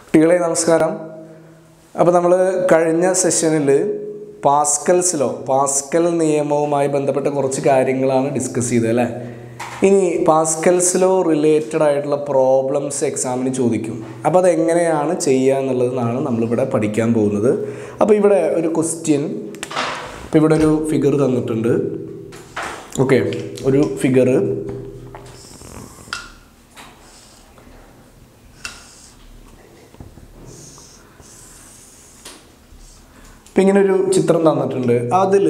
കുട്ടികളെ നമസ്കാരം അപ്പോൾ നമ്മൾ കഴിഞ്ഞ സെഷനിൽ പാസ്കൽസിലോ പാസ്കൽ നിയമവുമായി ബന്ധപ്പെട്ട കുറച്ച് കാര്യങ്ങളാണ് ഡിസ്കസ് ചെയ്തത് അല്ലേ ഇനി പാസ്കൽസിലോ റിലേറ്റഡ് ആയിട്ടുള്ള പ്രോബ്ലംസ് എക്സാമിന് ചോദിക്കും അപ്പോൾ അതെങ്ങനെയാണ് ചെയ്യുക എന്നുള്ളതാണ് നമ്മളിവിടെ പഠിക്കാൻ പോകുന്നത് അപ്പോൾ ഇവിടെ ഒരു ക്വസ്റ്റ്യൻ ഇപ്പോൾ ഇവിടെ ഒരു ഫിഗർ തന്നിട്ടുണ്ട് ഓക്കെ ഒരു ഫിഗർ ഇപ്പം ഇങ്ങനെ ഒരു ചിത്രം തന്നിട്ടുണ്ട് അതിൽ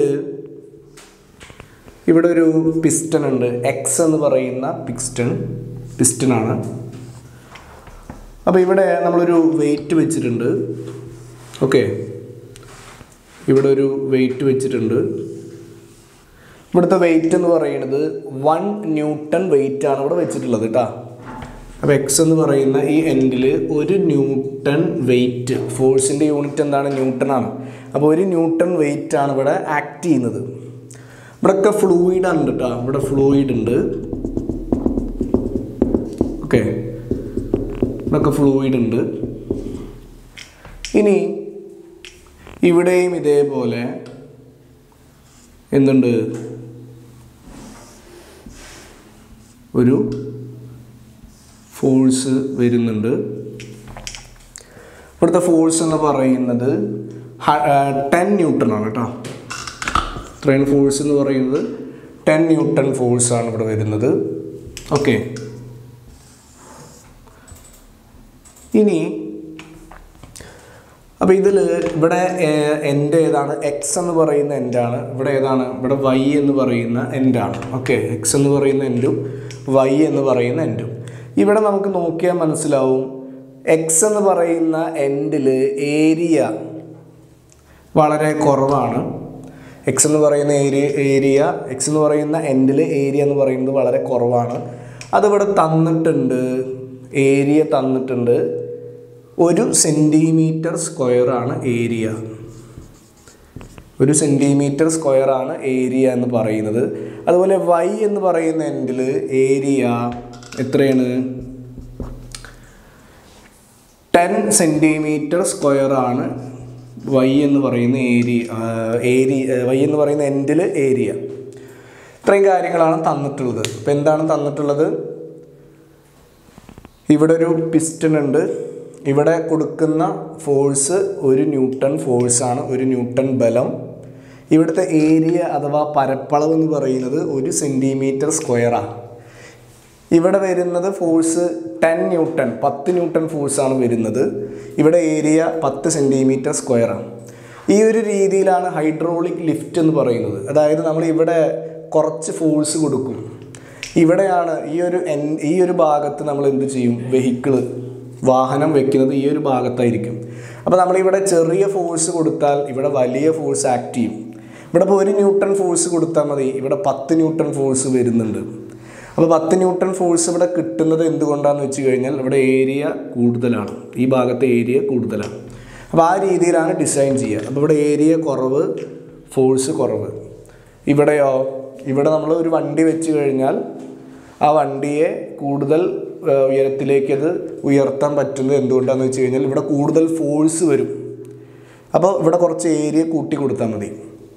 ഇവിടെ ഒരു പിസ്റ്റൺ ഉണ്ട് എക്സ് എന്ന് പറയുന്ന പിസ്റ്റൺ പിസ്റ്റണാണ് അപ്പോൾ ഇവിടെ നമ്മളൊരു വെയിറ്റ് വെച്ചിട്ടുണ്ട് ഓക്കെ ഇവിടെ ഒരു വെയിറ്റ് വെച്ചിട്ടുണ്ട് ഇവിടുത്തെ വെയിറ്റ് എന്ന് പറയുന്നത് വൺ ന്യൂട്ടൺ വെയിറ്റ് ആണ് ഇവിടെ വെച്ചിട്ടുള്ളത് കേട്ടോ അപ്പോൾ എക്സ് എന്ന് പറയുന്ന ഈ എൻഡിൽ ഒരു ന്യൂട്ടൺ വെയിറ്റ് ഫോഴ്സിൻ്റെ യൂണിറ്റ് എന്താണ് ന്യൂട്ടൺ ആണ് അപ്പോൾ ഒരു ന്യൂട്ടൺ വെയിറ്റ് ആണ് ഇവിടെ ആക്ട് ചെയ്യുന്നത് ഇവിടെയൊക്കെ ഫ്ലൂയിഡ് ആണ് കേട്ടോ ഇവിടെ ഫ്ലൂയിഡ് ഉണ്ട് ഓക്കെ ഇവിടെയൊക്കെ ഫ്ലൂയിഡ് ഉണ്ട് ഇനി ഇവിടെയും ഇതേപോലെ എന്തുണ്ട് ഒരു ഫോഴ്സ് വരുന്നുണ്ട് ഇവിടുത്തെ ഫോഴ്സ് എന്ന് പറയുന്നത് ടെൻ ന്യൂട്ടൺ ആണ് കേട്ടോ ഇത്രയും ഫോഴ്സ് എന്ന് പറയുന്നത് ടെൻ ന്യൂട്ടൺ ഫോഴ്സ് ആണ് ഇവിടെ വരുന്നത് ഓക്കെ ഇനി അപ്പോൾ ഇതിൽ ഇവിടെ എൻ്റെ ഏതാണ് എക്സ് എന്ന് പറയുന്ന എൻഡാണ് ഇവിടെ ഏതാണ് ഇവിടെ വൈ എന്ന് പറയുന്ന എൻഡാണ് ഓക്കെ എക്സ് എന്ന് പറയുന്ന എൻഡും വൈ എന്ന് പറയുന്ന എൻഡും ഇവിടെ നമുക്ക് നോക്കിയാൽ മനസ്സിലാവും എക്സ് എന്ന് പറയുന്ന എൻഡിൽ ഏരിയ വളരെ കുറവാണ് എക്സ് എന്ന് പറയുന്ന ഏരിയ ഏരിയ എക്സ് എന്ന് പറയുന്ന എൻഡിൽ ഏരിയ എന്ന് പറയുന്നത് വളരെ കുറവാണ് അതിവിടെ തന്നിട്ടുണ്ട് ഏരിയ തന്നിട്ടുണ്ട് ഒരു സെൻറ്റിമീറ്റർ സ്ക്വയറാണ് ഏരിയ ഒരു സെൻറ്റിമീറ്റർ സ്ക്വയറാണ് ഏരിയ എന്ന് പറയുന്നത് അതുപോലെ വൈ എന്ന് പറയുന്ന എൻഡിൽ ഏരിയ എത്രയാണ് ടെൻ സെൻറ്റിമീറ്റർ സ്ക്വയറാണ് വൈ എന്ന് പറയുന്ന ഏരിയ ഏരിയ വൈ എന്ന് പറയുന്ന എൻഡിൽ ഏരിയ ഇത്രയും കാര്യങ്ങളാണ് തന്നിട്ടുള്ളത് ഇപ്പം എന്താണ് തന്നിട്ടുള്ളത് ഇവിടെ ഒരു പിസ്റ്റൺ ഉണ്ട് ഇവിടെ കൊടുക്കുന്ന ഫോഴ്സ് ഒരു ന്യൂട്ടൺ ഫോഴ്സാണ് ഒരു ന്യൂട്ടൺ ബലം ഇവിടുത്തെ ഏരിയ അഥവാ പരപ്പളവ് എന്ന് പറയുന്നത് ഒരു സെൻറ്റിമീറ്റർ സ്ക്വയറാണ് ഇവിടെ വരുന്നത് ഫോഴ്സ് ടെൻ ന്യൂട്ടൺ പത്ത് ന്യൂട്ടൺ ഫോഴ്സാണ് വരുന്നത് ഇവിടെ ഏരിയ പത്ത് സെൻറ്റിമീറ്റർ സ്ക്വയറാണ് ഈ ഒരു രീതിയിലാണ് ഹൈഡ്രോളിക് ലിഫ്റ്റ് എന്ന് പറയുന്നത് അതായത് നമ്മൾ ഇവിടെ കുറച്ച് ഫോഴ്സ് കൊടുക്കും ഇവിടെയാണ് ഈ ഒരു എൻ ഈ ഒരു ഭാഗത്ത് നമ്മൾ എന്ത് ചെയ്യും വെഹിക്കിള് വാഹനം വെക്കുന്നത് ഈ ഒരു ഭാഗത്തായിരിക്കും അപ്പോൾ നമ്മളിവിടെ ചെറിയ ഫോഴ്സ് കൊടുത്താൽ ഇവിടെ വലിയ ഫോഴ്സ് ആക്ട് ചെയ്യും ഇവിടെ ഇപ്പോൾ ഒരു ന്യൂട്ടൺ ഫോഴ്സ് കൊടുത്താൽ മതി ഇവിടെ പത്ത് ന്യൂട്ടൺ ഫോഴ്സ് വരുന്നുണ്ട് അപ്പോൾ പത്ത് ന്യൂട്ടൺ ഫോഴ്സ് ഇവിടെ കിട്ടുന്നത് എന്തുകൊണ്ടാണെന്ന് വെച്ച് കഴിഞ്ഞാൽ ഇവിടെ ഏരിയ കൂടുതലാണ് ഈ ഭാഗത്തെ ഏരിയ കൂടുതലാണ് അപ്പോൾ ആ രീതിയിലാണ് ഡിസൈൻ ചെയ്യുക അപ്പോൾ ഇവിടെ ഏരിയ കുറവ് ഫോഴ്സ് കുറവ് ഇവിടെയോ ഇവിടെ നമ്മൾ ഒരു വണ്ടി വെച്ച് കഴിഞ്ഞാൽ ആ വണ്ടിയെ കൂടുതൽ ഉയരത്തിലേക്ക് അത് ഉയർത്താൻ പറ്റുന്നത് എന്തുകൊണ്ടാണെന്ന് വെച്ച് കഴിഞ്ഞാൽ ഇവിടെ കൂടുതൽ ഫോഴ്സ് വരും അപ്പോൾ ഇവിടെ കുറച്ച് ഏരിയ കൂട്ടി കൊടുത്താൽ മതി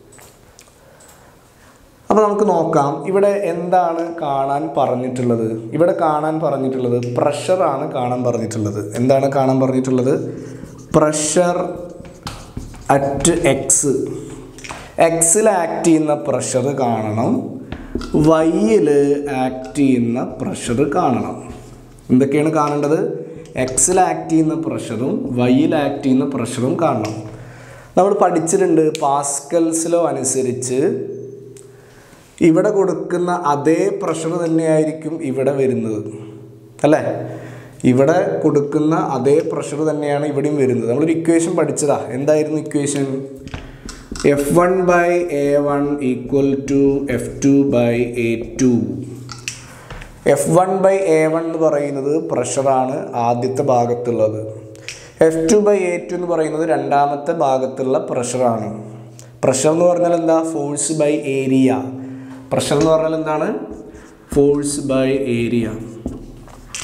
അപ്പോൾ നമുക്ക് നോക്കാം ഇവിടെ എന്താണ് കാണാൻ പറഞ്ഞിട്ടുള്ളത് ഇവിടെ കാണാൻ പറഞ്ഞിട്ടുള്ളത് പ്രഷറാണ് കാണാൻ പറഞ്ഞിട്ടുള്ളത് എന്താണ് കാണാൻ പറഞ്ഞിട്ടുള്ളത് പ്രഷർ അറ്റ് എക്സ് എക്സിൽ ആക്ട് ചെയ്യുന്ന പ്രഷർ കാണണം വൈയിൽ ആക്ട് ചെയ്യുന്ന പ്രഷർ കാണണം എന്തൊക്കെയാണ് കാണേണ്ടത് എക്സിൽ ആക്ട് ചെയ്യുന്ന പ്രഷറും വൈയിൽ ആക്ട് ചെയ്യുന്ന പ്രഷറും കാണണം നമ്മൾ പഠിച്ചിട്ടുണ്ട് പാസ്കൽസിലോ അനുസരിച്ച് ഇവിടെ കൊടുക്കുന്ന അതേ പ്രഷർ തന്നെയായിരിക്കും ഇവിടെ വരുന്നത് അല്ലേ ഇവിടെ കൊടുക്കുന്ന അതേ പ്രഷർ തന്നെയാണ് ഇവിടെയും വരുന്നത് നമ്മളൊരു ഇക്വേഷൻ പഠിച്ചതാ എന്തായിരുന്നു equation F one by A one equal to F two by A two F one by A one എന്ന് പറയുന്നത് പ്രഷറാണ് ആദ്യത്തെ ഭാഗത്തുള്ളത് F two by A two എന്ന് പറയുന്നത് രണ്ടാമത്തെ ഭാഗത്തുള്ള പ്രഷറാണ് പ്രഷർ എന്ന് പറഞ്ഞാൽ എന്താ ഫോഴ്സ് ബൈ ഏരിയ പ്രഷർ എന്ന് പറഞ്ഞാൽ എന്താണ് ഫോഴ്സ് ബൈ ഏരിയ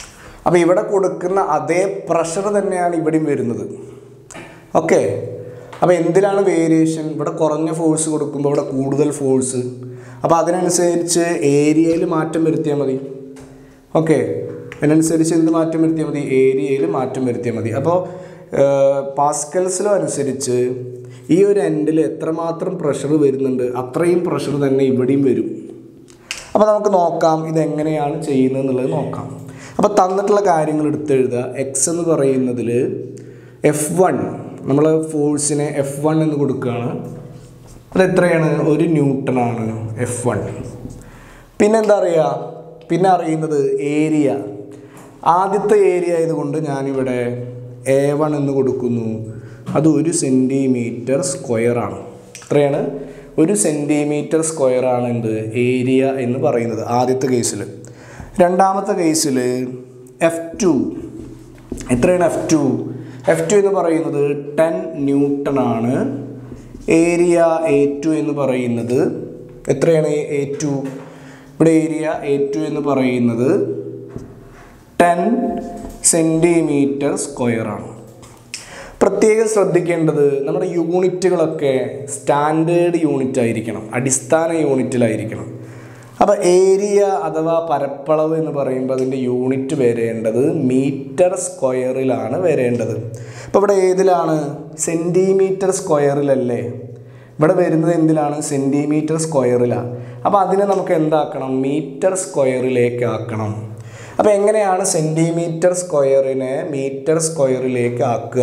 അപ്പോൾ ഇവിടെ കൊടുക്കുന്ന അതേ പ്രഷർ തന്നെയാണ് ഇവിടെയും വരുന്നത് ഓക്കെ അപ്പോൾ എന്തിലാണ് വേരിയേഷൻ ഇവിടെ കുറഞ്ഞ ഫോഴ്സ് കൊടുക്കുമ്പോൾ ഇവിടെ കൂടുതൽ ഫോഴ്സ് അപ്പോൾ അതിനനുസരിച്ച് ഏരിയയിൽ മാറ്റം വരുത്തിയാൽ മതി ഓക്കെ അതിനനുസരിച്ച് എന്ത് മാറ്റം വരുത്തിയാൽ മതി ഏരിയയിൽ മാറ്റം വരുത്തിയാൽ മതി അപ്പോൾ പാസ്കൽസിലോ അനുസരിച്ച് ഈ ഒരു എൻഡിൽ എത്രമാത്രം പ്രഷർ വരുന്നുണ്ട് അത്രയും പ്രഷർ തന്നെ ഇവിടെയും വരും അപ്പോൾ നമുക്ക് നോക്കാം ഇതെങ്ങനെയാണ് ചെയ്യുന്നത് എന്നുള്ളത് നോക്കാം അപ്പോൾ തന്നിട്ടുള്ള കാര്യങ്ങൾ എടുത്തെഴുതുക എക്സ് എന്ന് പറയുന്നതിൽ എഫ് വൺ നമ്മൾ ഫോഴ്സിനെ എഫ് വൺ എന്ന് കൊടുക്കുകയാണ് അത് എത്രയാണ് ഒരു ന്യൂട്ടണാണ് എഫ് വൺ പിന്നെ എന്താ അറിയുക പിന്നെ അറിയുന്നത് ഏരിയ ആദ്യത്തെ ഏരിയ ആയതുകൊണ്ട് ഞാനിവിടെ എ വൺ എന്ന് കൊടുക്കുന്നു അത് ഒരു സെൻറ്റിമീറ്റർ സ്ക്വയറാണ് എത്രയാണ് ഒരു സെൻറ്റിമീറ്റർ സ്ക്വയറാണ് എന്ത് ഏരിയ എന്ന് പറയുന്നത് ആദ്യത്തെ കേസിൽ രണ്ടാമത്തെ കേസിൽ എഫ് ടു എത്രയാണ് എഫ് ടു എഫ് ടു എന്ന് പറയുന്നത് ടെൻ ന്യൂട്ടൺ ആണ് ഏരിയ എ ടു എന്ന് പറയുന്നത് എത്രയാണ് എ ടു ഇവിടെ ഏരിയ എ ടു എന്ന് പറയുന്നത് ടെൻ സെൻറ്റിമീറ്റർ സ്ക്വയറാണ് പ്രത്യേകം ശ്രദ്ധിക്കേണ്ടത് നമ്മുടെ യൂണിറ്റുകളൊക്കെ സ്റ്റാൻഡേർഡ് യൂണിറ്റ് ആയിരിക്കണം അടിസ്ഥാന യൂണിറ്റിലായിരിക്കണം അപ്പോൾ ഏരിയ അഥവാ പരപ്പളവ് എന്ന് പറയുമ്പോൾ അതിൻ്റെ യൂണിറ്റ് വരേണ്ടത് മീറ്റർ സ്ക്വയറിലാണ് വരേണ്ടത് അപ്പോൾ ഇവിടെ ഏതിലാണ് സെൻറ്റിമീറ്റർ സ്ക്വയറിലല്ലേ ഇവിടെ വരുന്നത് എന്തിലാണ് സെൻറ്റിമീറ്റർ സ്ക്വയറിലാണ് അപ്പോൾ അതിനെ നമുക്ക് എന്താക്കണം മീറ്റർ സ്ക്വയറിലേക്ക് ആക്കണം അപ്പോൾ എങ്ങനെയാണ് സെൻറ്റിമീറ്റർ സ്ക്വയറിനെ മീറ്റർ സ്ക്വയറിലേക്ക് ആക്കുക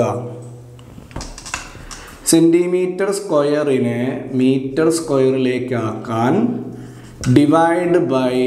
സെൻറ്റിമീറ്റർ സ്ക്വയറിനെ മീറ്റർ സ്ക്വയറിലേക്ക് ആക്കാൻ ഡിവൈഡ് ബൈ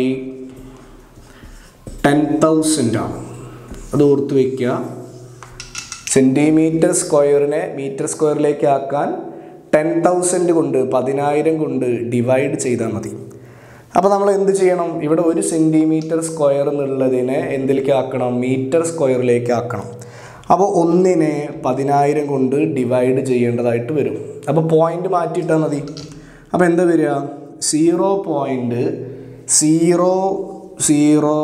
ടെൻ തൗസൻഡ് ആണ് അത് ഓർത്ത് വയ്ക്കുക സെൻറ്റിമീറ്റർ സ്ക്വയറിനെ മീറ്റർ സ്ക്വയറിലേക്ക് ആക്കാൻ ടെൻ തൗസൻഡ് കൊണ്ട് പതിനായിരം കൊണ്ട് ഡിവൈഡ് ചെയ്താൽ മതി അപ്പോൾ നമ്മൾ എന്ത് ചെയ്യണം ഇവിടെ ഒരു സെൻറ്റിമീറ്റർ സ്ക്വയർ എന്നുള്ളതിനെ എന്തിലേക്ക് ആക്കണം മീറ്റർ സ്ക്വയറിലേക്ക് ആക്കണം അപ്പോൾ ഒന്നിനെ പതിനായിരം കൊണ്ട് ഡിവൈഡ് ചെയ്യേണ്ടതായിട്ട് വരും അപ്പോൾ പോയിന്റ് മാറ്റിയിട്ടാൽ മതി അപ്പോൾ എന്താ വരിക zero point zero zero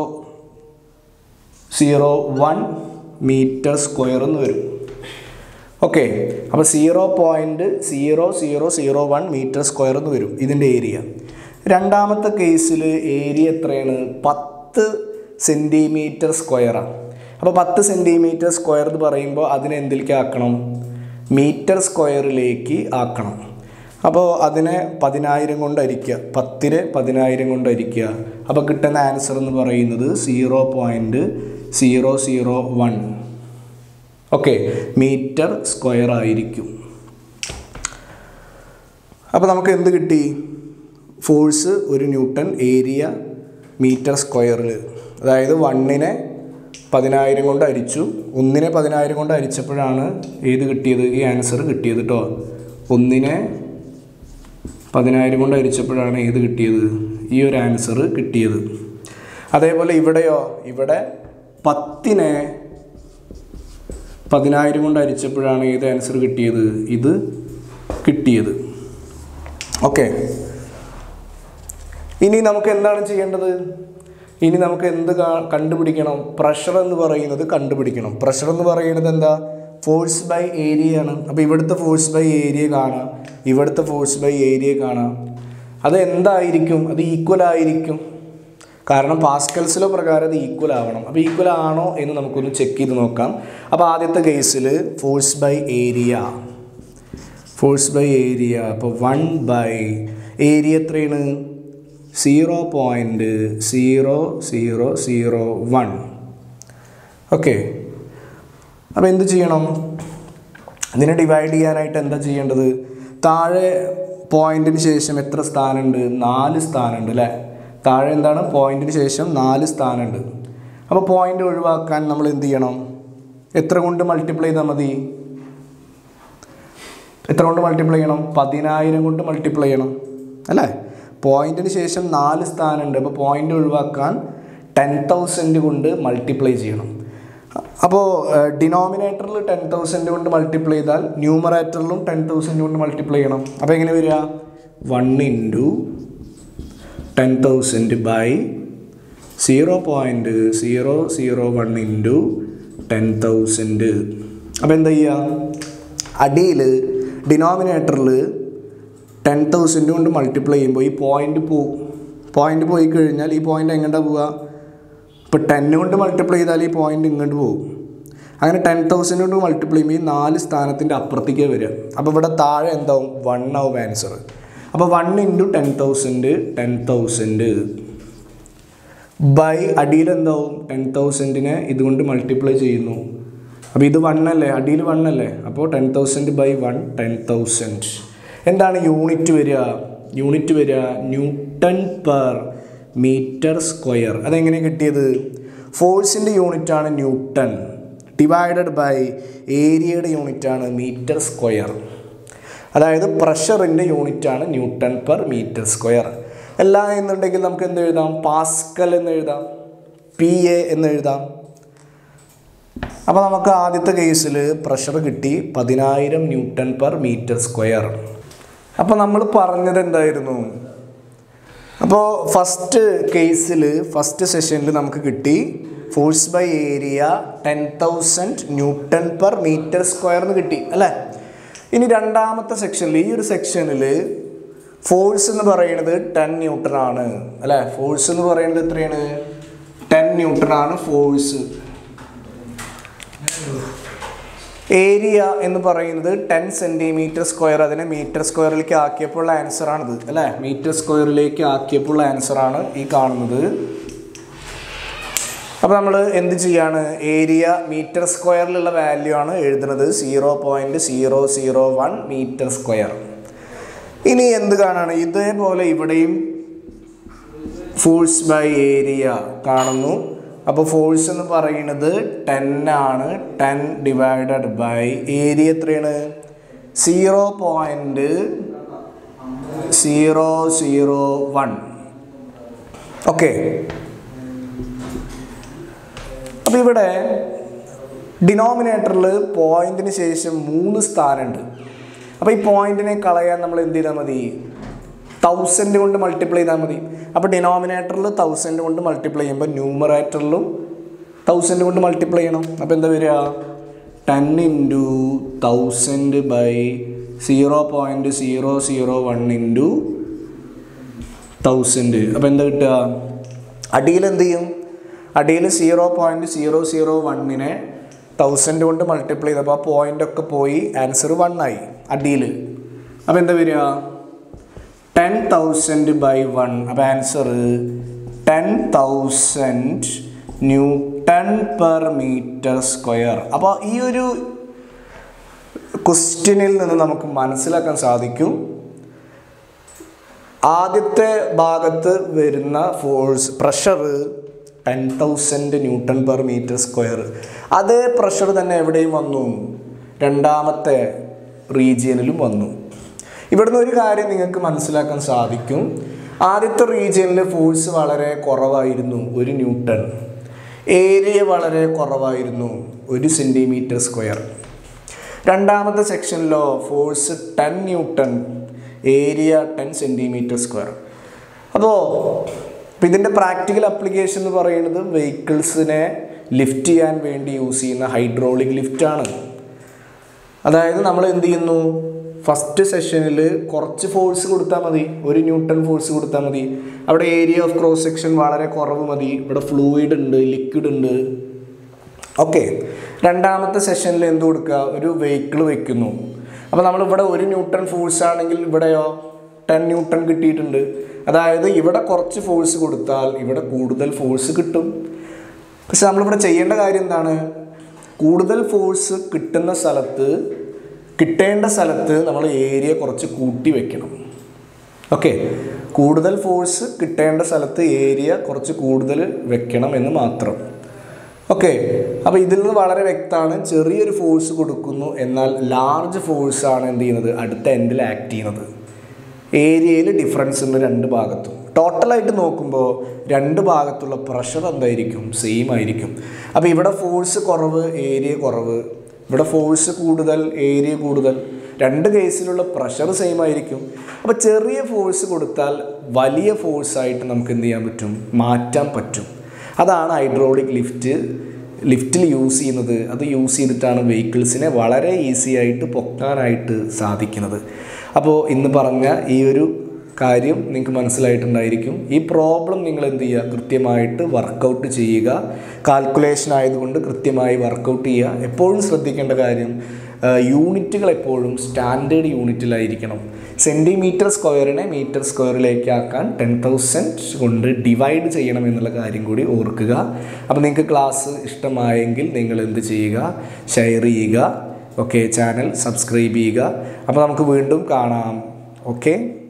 zero one metre square എന്ന് വരും ഓക്കെ അപ്പോൾ zero point zero zero zero one metre square എന്ന് വരും ഇതിൻ്റെ ഏരിയ രണ്ടാമത്തെ കേസിൽ ഏരിയ എത്രയാണ് പത്ത് സെൻറ്റിമീറ്റർ സ്ക്വയറാണ് അപ്പോൾ പത്ത് സെൻറ്റിമീറ്റർ സ്ക്വയർ എന്ന് പറയുമ്പോൾ അതിനെ എന്തിലേക്ക് ആക്കണം മീറ്റർ സ്ക്വയറിലേക്ക് ആക്കണം അപ്പോൾ അതിനെ പതിനായിരം കൊണ്ട് അരിക്കുക പത്തിനെ പതിനായിരം കൊണ്ട് അരിക്കുക അപ്പോൾ കിട്ടുന്ന ആൻസർ എന്ന് പറയുന്നത് zero point zero zero one okay metre square ആയിരിക്കും അപ്പോൾ നമുക്ക് എന്ത് കിട്ടി ഫോഴ്സ് ഒരു ന്യൂട്ടൺ ഏരിയ മീറ്റർ സ്ക്വയറിൽ അതായത് വണ്ണിനെ പതിനായിരം കൊണ്ട് അരിച്ചു ഒന്നിനെ പതിനായിരം കൊണ്ട് അരിച്ചപ്പോഴാണ് ഏത് കിട്ടിയത് ഈ ആൻസർ കിട്ടിയത് കേട്ടോ ഒന്നിനെ പതിനായിരം കൊണ്ട് അരിച്ചപ്പോഴാണ് ഏത് കിട്ടിയത് ഈ ഒരു ആൻസർ കിട്ടിയത് അതേപോലെ ഇവിടെയോ ഇവിടെ പത്തിനെ പതിനായിരം കൊണ്ട് അരിച്ചപ്പോഴാണ് ഏത് ആൻസർ കിട്ടിയത് ഇത് കിട്ടിയത് ഓക്കെ ഇനി നമുക്ക് എന്താണ് ചെയ്യേണ്ടത് ഇനി നമുക്ക് എന്ത് കാ- കണ്ടുപിടിക്കണം പ്രഷർ എന്ന് പറയുന്നത് കണ്ടുപിടിക്കണം പ്രഷർ എന്ന് പറയുന്നത് എന്താ ഫോഴ്സ് ബൈ ഏരിയ ആണ് അപ്പോൾ ഇവിടുത്തെ ഫോഴ്സ് ബൈ ഏരിയ കാണാം ഇവിടുത്തെ ഫോഴ്സ് ബൈ ഏരിയ കാണാം അത് എന്തായിരിക്കും അത് ഈക്വൽ ആയിരിക്കും കാരണം പാസ്കൽസിലോ പ്രകാരം അത് ഈക്വൽ ആവണം അപ്പോൾ ഈക്വൽ ആണോ എന്ന് നമുക്കൊന്ന് ചെക്ക് ചെയ്ത് നോക്കാം അപ്പോൾ ആദ്യത്തെ കേസിൽ force by area force by area അപ്പോൾ വൺ ബൈ ഏരിയ എത്രയാണ് zero point zero zero zero one okay അപ്പോൾ എന്ത് ചെയ്യണം ഇതിനെ ഡിവൈഡ് ചെയ്യാനായിട്ട് എന്താ ചെയ്യേണ്ടത് താഴെ പോയിന്റിന് ശേഷം എത്ര സ്ഥാനമുണ്ട് നാല് സ്ഥാനമുണ്ട് അല്ലേ താഴെ എന്താണ് പോയിന്റിന് ശേഷം നാല് സ്ഥാനമുണ്ട് അപ്പോൾ പോയിന്റ് ഒഴിവാക്കാൻ നമ്മൾ എന്ത് ചെയ്യണം എത്ര കൊണ്ട് മൾട്ടിപ്ലൈ ചെയ്താൽ മതി എത്ര കൊണ്ട് മൾട്ടിപ്ലൈ ചെയ്യണം പതിനായിരം കൊണ്ട് മൾട്ടിപ്ലൈ ചെയ്യണം അല്ലേ പോയിന്റിന് ശേഷം നാല് സ്ഥാനമുണ്ട് അപ്പോൾ പോയിന്റ് ഒഴിവാക്കാൻ ടെൻ തൗസൻഡ് കൊണ്ട് മൾട്ടിപ്ലൈ ചെയ്യണം അപ്പോൾ ഡിനോമിനേറ്ററിൽ ടെൻ തൗസൻഡ് കൊണ്ട് മൾട്ടിപ്ലൈ ചെയ്താൽ ന്യൂമറേറ്ററിലും ടെൻ തൗസൻഡ് കൊണ്ട് മൾട്ടിപ്ലൈ ചെയ്യണം അപ്പോൾ എങ്ങനെ വരിക one into ten thousand by zero point zero zero one into ten thousand അപ്പോൾ എന്താ ചെയ്യുക അടിയിൽ ഡിനോമിനേറ്ററിൽ ടെൻ തൗസൻഡ് കൊണ്ട് മൾട്ടിപ്ലൈ ചെയ്യുമ്പോൾ ഈ പോയിൻ്റ് പോവും പോയിൻ്റ് പോയി കഴിഞ്ഞാൽ ഈ പോയിൻ്റ് എങ്ങോട്ടാണ് പോവുക ഇപ്പോൾ ടെൻ കൊണ്ട് മൾട്ടിപ്ലൈ ചെയ്താൽ ഈ പോയിൻ്റ് ഇങ്ങോട്ട് പോകും അങ്ങനെ ടെൻ തൗസൻഡ് കൊണ്ട് മൾട്ടിപ്ലൈ ചെയ്യുമ്പോൾ ഈ നാല് സ്ഥാനത്തിൻ്റെ അപ്പുറത്തേക്ക് വരിക അപ്പോൾ ഇവിടെ താഴെ എന്താവും വൺ ആവും ആൻസർ അപ്പോൾ one into ten thousand ten thousand by അടിയിൽ എന്താവും ടെൻ തൗസൻഡിനെ ഇതുകൊണ്ട് മൾട്ടിപ്ലൈ ചെയ്യുന്നു അപ്പോൾ ഇത് വൺ അല്ലേ അടിയിൽ വൺ അല്ലേ അപ്പോൾ ten thousand by one ten thousand എന്താണ് യൂണിറ്റ് വരിക യൂണിറ്റ് വരിക ന്യൂട്ടൺ പെർ മീറ്റർ സ്ക്വയർ അതെങ്ങനെ കിട്ടിയത് ഫോഴ്സിൻ്റെ യൂണിറ്റാണ് ന്യൂട്ടൺ ഡിവൈഡഡ് ബൈ ഏരിയയുടെ യൂണിറ്റാണ് മീറ്റർ സ്ക്വയർ അതായത് പ്രഷറിൻ്റെ യൂണിറ്റാണ് ന്യൂട്ടൺ പെർ മീറ്റർ സ്ക്വയർ അല്ല എന്നുണ്ടെങ്കിൽ നമുക്ക് എന്ത് എഴുതാം പാസ്കൽ എന്ന് എഴുതാം പി എ എന്ന് എഴുതാം അപ്പോൾ നമുക്ക് ആദ്യത്തെ കേസിൽ പ്രഷർ കിട്ടി പതിനായിരം ന്യൂട്ടൺ പെർ മീറ്റർ സ്ക്വയർ അപ്പോൾ നമ്മൾ പറഞ്ഞത് എന്തായിരുന്നു അപ്പോൾ ഫസ്റ്റ് കേസിൽ ഫസ്റ്റ് സെഷനിൽ നമുക്ക് കിട്ടി force by area ten thousand newton per metre square എന്ന് കിട്ടി അല്ലേ ഇനി രണ്ടാമത്തെ സെക്ഷനിൽ ഈ ഒരു സെക്ഷനിൽ ഫോഴ്സ് എന്ന് പറയുന്നത് ടെൻ ന്യൂട്ടൺ ആണ് അല്ലേ ഫോഴ്സ് എന്ന് പറയുന്നത് എത്രയാണ് ടെൻ ന്യൂട്ടൺ ആണ് ഫോഴ്സ് ഏരിയ എന്ന് പറയുന്നത് ടെൻ സെൻറ്റിമീറ്റർ സ്ക്വയർ അതിനെ മീറ്റർ സ്ക്വയറിലേക്ക് ആക്കിയപ്പോഴുള്ള ആൻസറാണിത് അല്ലേ മീറ്റർ സ്ക്വയറിലേക്ക് ആക്കിയപ്പോഴുള്ള ആൻസറാണ് ഈ കാണുന്നത് അപ്പോൾ നമ്മൾ എന്ത് ചെയ്യാണ് ഏരിയ മീറ്റർ സ്ക്വയറിലുള്ള വാല്യൂ ആണ് എഴുതുന്നത് zero point zero zero one metre square ഇനി എന്ത് കാണാണ് ഇതേപോലെ ഇവിടെയും ഫോഴ്സ് ബൈ ഏരിയ കാണുന്നു അപ്പോൾ ഫോഴ്സ് എന്ന് പറയുന്നത് ടെൻ ആണ് ടെൻ ഡിവൈഡഡ് ബൈ ഏരിയ എത്രയാണ് zero point zero zero one okay അപ്പോൾ ഇവിടെ ഡിനോമിനേറ്ററിൽ പോയിന്റിന് ശേഷം മൂന്ന് സ്ഥാനമുണ്ട് അപ്പോൾ ഈ പോയിന്റിനെ കളയാൻ നമ്മൾ എന്ത് ചെയ്താൽ മതി തൗസൻഡ് കൊണ്ട് മൾട്ടിപ്ലൈ ചെയ്താൽ മതി അപ്പോൾ ഡിനോമിനേറ്ററിൽ തൗസൻഡ് കൊണ്ട് മൾട്ടിപ്ലൈ ചെയ്യുമ്പോൾ ന്യൂമറേറ്ററിലും തൗസൻഡ് കൊണ്ട് മൾട്ടിപ്ലൈ ചെയ്യണം അപ്പോൾ എന്താ വരിക ten into thousand by zero point zero zero one into thousand അപ്പോൾ എന്താ കിട്ടുക അടിയിൽ എന്ത് ചെയ്യും അടിയിൽ സീറോ പോയിൻറ്റ് സീറോ സീറോ വണ്ണിനെ തൗസൻഡ് കൊണ്ട് മൾട്ടിപ്ലൈ ചെയ്തപ്പോൾ ആ പോയിൻ്റ് ഒക്കെ പോയി ആൻസർ വൺ ആയി അടിയിൽ അപ്പോൾ എന്താ വരിക ടെൻ തൗസൻഡ് ബൈ വൺ അപ്പോൾ answer ten thousand newton per metre square അപ്പോൾ ഈ ഒരു ക്വസ്റ്റ്യനിൽ നിന്ന് നമുക്ക് മനസ്സിലാക്കാൻ സാധിക്കും ആദ്യത്തെ ഭാഗത്ത് വരുന്ന force pressure ten thousand newton per metre square അതേ പ്രഷർ തന്നെ എവിടെയും വന്നു രണ്ടാമത്തെ റീജിയനിലും വന്നു ഇവിടുന്ന് ഒരു കാര്യം നിങ്ങൾക്ക് മനസ്സിലാക്കാൻ സാധിക്കും ആദ്യത്തെ റീജിയനിൽ ഫോഴ്സ് വളരെ കുറവായിരുന്നു ഒരു ന്യൂട്ടൺ ഏരിയ വളരെ കുറവായിരുന്നു ഒരു സെൻറ്റിമീറ്റർ സ്ക്വയർ രണ്ടാമത്തെ സെക്ഷനിലോ force ten newton area ten centimetre square അപ്പോൾ അപ്പോൾ ഇതിൻ്റെ പ്രാക്ടിക്കൽ അപ്ലിക്കേഷൻ എന്ന് പറയുന്നത് വെഹിക്കിൾസിനെ ലിഫ്റ്റ് ചെയ്യാൻ വേണ്ടി യൂസ് ചെയ്യുന്ന ഹൈഡ്രോളിക് ലിഫ്റ്റാണ് അതായത് നമ്മൾ എന്ത് ചെയ്യുന്നു ഫസ്റ്റ് സെഷനിൽ കുറച്ച് ഫോഴ്സ് കൊടുത്താൽ മതി ഒരു ന്യൂട്ടൺ ഫോഴ്സ് കൊടുത്താൽ മതി അവിടെ ഏരിയ ഓഫ് ക്രോസ് സെക്ഷൻ വളരെ കുറവ് മതി ഇവിടെ ഫ്ലൂയിഡ് ഉണ്ട് ലിക്വിഡ് ഉണ്ട് ഓക്കെ രണ്ടാമത്തെ സെഷനിൽ എന്ത് കൊടുക്കുക ഒരു വെഹിക്കിൾ വെക്കുന്നു അപ്പോൾ നമ്മൾ ഇവിടെ ഒരു ന്യൂട്ടൺ ഫോഴ്സ് ആണെങ്കിൽ ഇവിടെയോ ടെൻ ന്യൂട്ടൺ കിട്ടിയിട്ടുണ്ട് അതായത് ഇവിടെ കുറച്ച് ഫോഴ്സ് കൊടുത്താൽ ഇവിടെ കൂടുതൽ ഫോഴ്സ് കിട്ടും പക്ഷെ നമ്മളിവിടെ ചെയ്യേണ്ട കാര്യം എന്താണ് കൂടുതൽ ഫോഴ്സ് കിട്ടുന്ന സ്ഥലത്ത് കിട്ടേണ്ട സ്ഥലത്ത് നമ്മൾ ഏരിയ കുറച്ച് കൂട്ടി വെക്കണം ഓക്കെ കൂടുതൽ ഫോഴ്സ് കിട്ടേണ്ട സ്ഥലത്ത് ഏരിയ കുറച്ച് കൂടുതൽ വെക്കണം എന്ന് മാത്രം ഓക്കെ അപ്പോൾ ഇതിൽ നിന്ന് വളരെ വ്യക്തമാണ് ചെറിയൊരു ഫോഴ്സ് കൊടുക്കുന്നു എന്നാൽ ലാർജ് ഫോഴ്സ് ആണ് എന്ത് ചെയ്യുന്നത് അടുത്ത എൻഡിൽ ആക്ട് ചെയ്യുന്നത് ഏരിയയിൽ ഡിഫറൻസ് ഉണ്ട് രണ്ട് ഭാഗത്തും ടോട്ടലായിട്ട് നോക്കുമ്പോൾ രണ്ട് ഭാഗത്തുള്ള പ്രഷർ എന്തായിരിക്കും സെയിം ആയിരിക്കും അപ്പോൾ ഇവിടെ ഫോഴ്സ് കുറവ് ഏരിയ കുറവ് ഇവിടെ ഫോഴ്സ് കൂടുതൽ ഏരിയ കൂടുതൽ രണ്ട് കേസിലുള്ള പ്രഷർ സെയിം ആയിരിക്കും അപ്പോൾ ചെറിയ ഫോഴ്സ് കൊടുത്താൽ വലിയ ഫോഴ്സായിട്ട് നമുക്ക് എന്ത് ചെയ്യാൻ പറ്റും മാറ്റാൻ പറ്റും അതാണ് ഹൈഡ്രോളിക് ലിഫ്റ്റ് ലിഫ്റ്റിൽ യൂസ് ചെയ്യുന്നത് അത് യൂസ് ചെയ്തിട്ടാണ് വെഹിക്കിൾസിനെ വളരെ ഈസി ആയിട്ട് പൊക്കാനായിട്ട് സാധിക്കുന്നത് അപ്പോൾ ഇന്ന് പറഞ്ഞ ഈ ഒരു കാര്യം നിങ്ങൾക്ക് മനസ്സിലായിട്ടുണ്ടായിരിക്കും ഈ പ്രോബ്ലം നിങ്ങൾ എന്ത് ചെയ്യുക കൃത്യമായിട്ട് വർക്കൗട്ട് ചെയ്യുക കാൽക്കുലേഷൻ ആയതുകൊണ്ട് കൃത്യമായി വർക്കൗട്ട് ചെയ്യുക എപ്പോഴും ശ്രദ്ധിക്കേണ്ട കാര്യം യൂണിറ്റുകൾ എപ്പോഴും സ്റ്റാൻഡേർഡ് യൂണിറ്റിലായിരിക്കണം സെൻറ്റിമീറ്റർ സ്ക്വയറിനെ മീറ്റർ സ്ക്വയറിലേക്ക് ആക്കാൻ ടെൻ തൗസൻഡ് കൊണ്ട് ഡിവൈഡ് ചെയ്യണം എന്നുള്ള കാര്യം കൂടി ഓർക്കുക അപ്പോൾ നിങ്ങൾക്ക് ക്ലാസ് ഇഷ്ടമായെങ്കിൽ നിങ്ങൾ എന്ത് ചെയ്യുക ഷെയർ ചെയ്യുക ഓക്കെ ചാനൽ സബ്സ്ക്രൈബ് ചെയ്യുക അപ്പോൾ നമുക്ക് വീണ്ടും കാണാം ഓക്കെ